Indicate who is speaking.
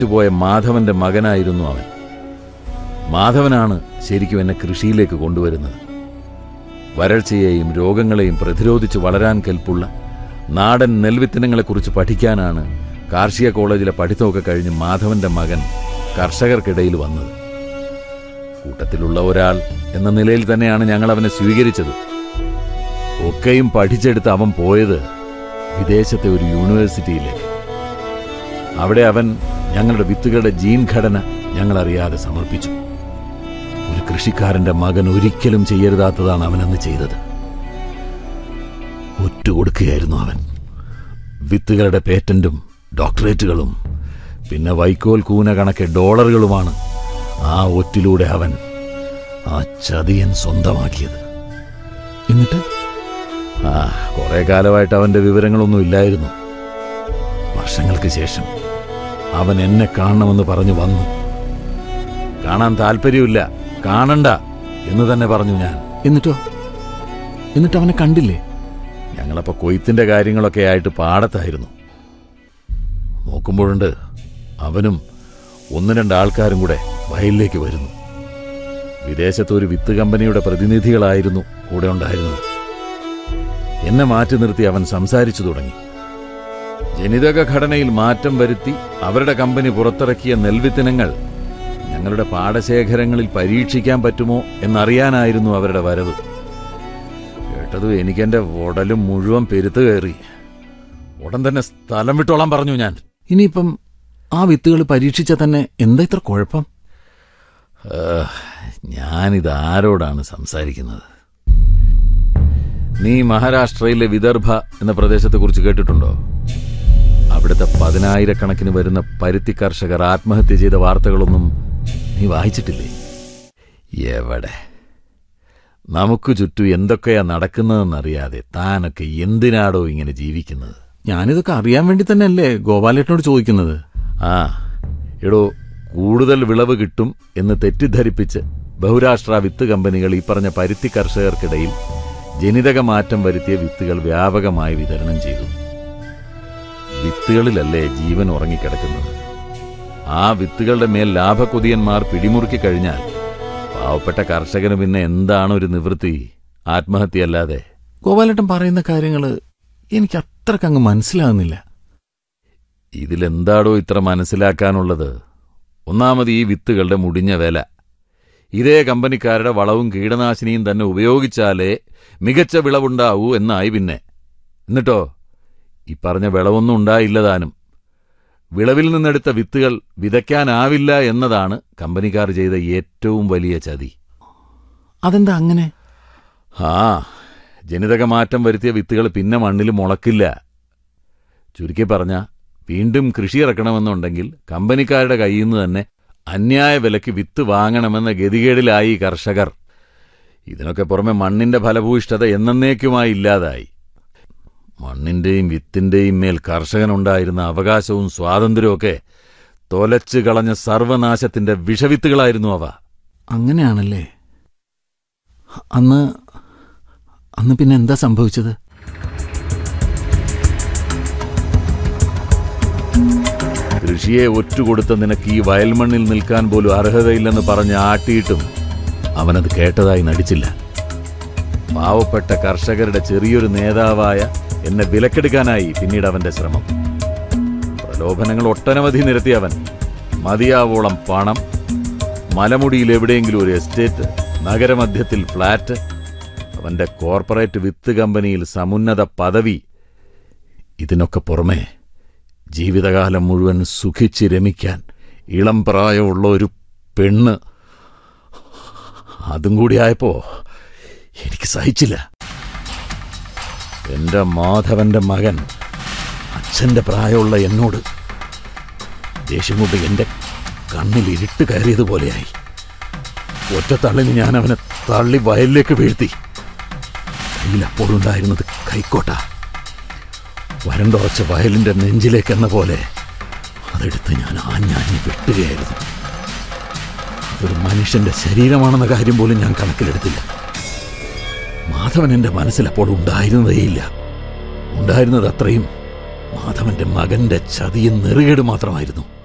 Speaker 1: പോയ മാധവന്റെ മകനായിരുന്നു അവൻ മാധവനാണ് ശരിക്കും എന്നെ കൃഷിയിലേക്ക് കൊണ്ടുവരുന്നത് വരൾച്ചയെയും രോഗങ്ങളെയും പ്രതിരോധിച്ച് വളരാൻ കെൽപ്പുള്ള നാടൻ നെൽവിത്തനങ്ങളെക്കുറിച്ച് പഠിക്കാനാണ് കാർഷിക കോളേജിലെ പഠിത്തമൊക്കെ കഴിഞ്ഞ് മാധവന്റെ മകൻ കർഷകർക്കിടയിൽ വന്നത് കൂട്ടത്തിലുള്ള ഒരാൾ എന്ന നിലയിൽ തന്നെയാണ് ഞങ്ങൾ അവനെ സ്വീകരിച്ചത് ഒക്കെയും പഠിച്ചെടുത്ത് അവൻ പോയത് വിദേശത്തെ ഒരു യൂണിവേഴ്സിറ്റിയിലേക്ക് അവിടെ അവൻ ഞങ്ങളുടെ വിത്തുകളുടെ ജീൻ ഘടന ഞങ്ങൾ അറിയാതെ സമർപ്പിച്ചു ഒരു കൃഷിക്കാരന്റെ മകൻ ഒരിക്കലും ചെയ്യരുതാത്തതാണ് അവനന്ന് ചെയ്തത് ഒറ്റുകൊടുക്കുകയായിരുന്നു അവൻ വിത്തുകളുടെ പേറ്റന്റും ഡോക്ടറേറ്റുകളും പിന്നെ വൈക്കോൽ കൂന കണക്കെ ഡോളറുകളുമാണ് ആ ഒറ്റിലൂടെ അവൻ ആ ചതിയൻ സ്വന്തമാക്കിയത് എന്നിട്ട് ആ കുറെ കാലമായിട്ട് അവന്റെ വിവരങ്ങളൊന്നും ഇല്ലായിരുന്നു വർഷങ്ങൾക്ക് ശേഷം അവൻ എന്നെ കാണണമെന്ന് പറഞ്ഞു വന്നു കാണാൻ താല്പര്യമില്ല കാണണ്ട എന്ന് തന്നെ പറഞ്ഞു ഞാൻ
Speaker 2: എന്നിട്ടോ എന്നിട്ട് അവനെ കണ്ടില്ലേ
Speaker 1: ഞങ്ങളപ്പോ കൊയ്ത്തിന്റെ കാര്യങ്ങളൊക്കെ ആയിട്ട് പാടത്തായിരുന്നു നോക്കുമ്പോഴുണ്ട് അവനും ഒന്ന് രണ്ട് ആൾക്കാരും കൂടെ വയലിലേക്ക് വരുന്നു വിദേശത്തെ ഒരു വിത്ത് കമ്പനിയുടെ പ്രതിനിധികളായിരുന്നു കൂടെ ഉണ്ടായിരുന്നത് എന്നെ മാറ്റി നിർത്തി അവൻ സംസാരിച്ചു തുടങ്ങി ജനിതക ഘടനയിൽ മാറ്റം വരുത്തി അവരുടെ കമ്പനി പുറത്തിറക്കിയ നെൽവിത്തിനങ്ങൾ ഞങ്ങളുടെ പാടശേഖരങ്ങളിൽ പരീക്ഷിക്കാൻ പറ്റുമോ എന്നറിയാനായിരുന്നു അവരുടെ വരവ് കേട്ടതും എനിക്കെന്റെ ഉടലും മുഴുവൻ പെരുത്ത് കയറി ഉടൻ തന്നെ സ്ഥലം വിട്ടോളാൻ പറഞ്ഞു ഞാൻ
Speaker 2: ഇനിയിപ്പം ആ വിത്തുകൾ പരീക്ഷിച്ച തന്നെ എന്താ ഇത്ര കുഴപ്പം
Speaker 1: ഏഹ്, ഞാനിത് ആരോടാണ് സംസാരിക്കുന്നത് നീ മഹാരാഷ്ട്രയിലെ വിദർഭ എന്ന പ്രദേശത്തെക്കുറിച്ച് കേട്ടിട്ടുണ്ടോ അവിടുത്തെ പതിനായിരക്കണക്കിന് വരുന്ന പരുത്തി കർഷകർ ആത്മഹത്യ ചെയ്ത വാർത്തകളൊന്നും നീ വായിച്ചിട്ടില്ലേ എവിടെ നമുക്ക് ചുറ്റും എന്തൊക്കെയാ നടക്കുന്നതെന്നറിയാതെ താനൊക്കെ എന്തിനാടോ ഇങ്ങനെ ജീവിക്കുന്നത്
Speaker 2: ഞാനിതൊക്കെ അറിയാൻ വേണ്ടി തന്നെയല്ലേ ഗോപാലേട്ടനോട് ചോദിക്കുന്നത്
Speaker 1: ആ എടോ കൂടുതൽ വിളവ് കിട്ടും എന്ന് തെറ്റിദ്ധരിപ്പിച്ച് ബഹുരാഷ്ട്ര വിത്ത് കമ്പനികൾ ഈ പറഞ്ഞ പരുത്തി കർഷകർക്കിടയിൽ ജനിതക മാറ്റം വരുത്തിയ വിത്തുകൾ വ്യാപകമായി വിതരണം ചെയ്തു വിത്തുകളിലല്ലേ ജീവൻ ഉറങ്ങിക്കിടക്കുന്നത് ആ വിത്തുകളുടെ മേൽ ലാഭക്കൊതിയന്മാർ പിടിമുറുക്കി കഴിഞ്ഞാൽ പാവപ്പെട്ട കർഷകന് പിന്നെ എന്താണ് ഒരു നിവൃത്തി ആത്മഹത്യയല്ലാതെ
Speaker 2: ഗോപാലേട്ടൻ പറയുന്ന കാര്യങ്ങൾ എനിക്ക് അത്രക്കങ്ങ് മനസ്സിലാകുന്നില്ല
Speaker 1: ഇതിലെന്താടോ ഇത്ര മനസ്സിലാക്കാനുള്ളത് ഒന്നാമത് ഈ വിത്തുകളുടെ മുടിഞ്ഞ വില ഇതേ കമ്പനിക്കാരുടെ വളവും കീടനാശിനിയും തന്നെ ഉപയോഗിച്ചാലേ മികച്ച വിളവുണ്ടാവൂ എന്നായി പിന്നെ എന്നിട്ടോ ഈ പറഞ്ഞ വിളവൊന്നും ഉണ്ടായില്ല താനും വിളവിൽ നിന്നെടുത്ത വിത്തുകൾ വിതയ്ക്കാനാവില്ല എന്നതാണ് കമ്പനിക്കാർ ചെയ്ത ഏറ്റവും വലിയ ചതി
Speaker 2: അതെന്താ അങ്ങനെ
Speaker 1: ആ ജനിതക മാറ്റം വരുത്തിയ വിത്തുകൾ പിന്നെ മണ്ണിൽ മുളക്കില്ല ചുരുക്കി പറഞ്ഞ വീണ്ടും കൃഷി ഇറക്കണമെന്നുണ്ടെങ്കിൽ കമ്പനിക്കാരുടെ കയ്യിൽ നിന്ന് തന്നെ അന്യായ വിലയ്ക്ക് വിത്ത് വാങ്ങണമെന്ന ഗതികേടിലായി കർഷകർ ഇതിനൊക്കെ പുറമെ മണ്ണിന്റെ ഫലഭൂയിഷ്ഠത എന്നേക്കുമായി ഇല്ലാതായി മണ്ണിന്റെയും വിത്തിന്റെയും മേൽ കർഷകനുണ്ടായിരുന്ന അവകാശവും സ്വാതന്ത്ര്യവും ഒക്കെ തൊലച്ചു കളഞ്ഞ സർവനാശത്തിന്റെ വിഷവിത്തുകളായിരുന്നു അവ
Speaker 2: അങ്ങനെയാണല്ലേ അന്ന് അന്ന് പിന്നെ എന്താ സംഭവിച്ചത്
Speaker 1: കൃഷിയെ ഒറ്റുകൊടുത്ത നിനക്ക് ഈ വയൽമണ്ണിൽ നിൽക്കാൻ പോലും അർഹതയില്ലെന്ന് പറഞ്ഞ് ആട്ടിയിട്ടും അവനത് കേട്ടതായി നടിച്ചില്ല പാവപ്പെട്ട കർഷകരുടെ ചെറിയൊരു നേതാവായ എന്നെ വിലക്കെടുക്കാനായി പിന്നീട് അവന്റെ ശ്രമം പ്രലോഭനങ്ങൾ ഒട്ടനവധി നിരത്തി അവൻ മതിയാവോളം പണം മലമുടിയിൽ എവിടെയെങ്കിലും ഒരു എസ്റ്റേറ്റ് നഗരമധ്യത്തിൽ ഫ്ളാറ്റ് അവന്റെ കോർപ്പറേറ്റ് വിത്ത് കമ്പനിയിൽ സമുന്നത പദവി ഇതിനൊക്കെ പുറമെ ജീവിതകാലം മുഴുവൻ സുഖിച്ച് രമിക്കാൻ ഇളം പ്രായമുള്ള ഒരു പെണ്ണ് അതും കൂടിയായപ്പോ എനിക്ക് സഹിച്ചില്ല എന്റെ മാധവന്റെ മകൻ അച്ഛന്റെ പ്രായമുള്ള എന്നോട് ദേഷ്യം കൊണ്ട് എന്റെ കണ്ണിൽ ഇരുട്ട് കയറിയതുപോലെയായി ഒറ്റത്തള്ളിന് ഞാൻ അവനെ തള്ളി വയലിലേക്ക് വീഴ്ത്തി കയ്യിൽ അപ്പോഴുണ്ടായിരുന്നത് കൈക്കോട്ട വരണ്ടുറച്ച വയലിന്റെ നെഞ്ചിലേക്കെന്ന പോലെ അതെടുത്ത് ഞാൻ ആഞ്ഞാഞ്ഞ് വെട്ടുകയായിരുന്നു അതൊരു മനുഷ്യന്റെ ശരീരമാണെന്ന കാര്യം പോലും ഞാൻ കണക്കിലെടുത്തില്ല മാധവൻ എന്റെ മനസ്സിൽ അപ്പോൾ ഉണ്ടായിരുന്നതേയില്ല ഉണ്ടായിരുന്നത് അത്രയും മാധവന്റെ മകന്റെ ചതിയും നെറുകേട് മാത്രമായിരുന്നു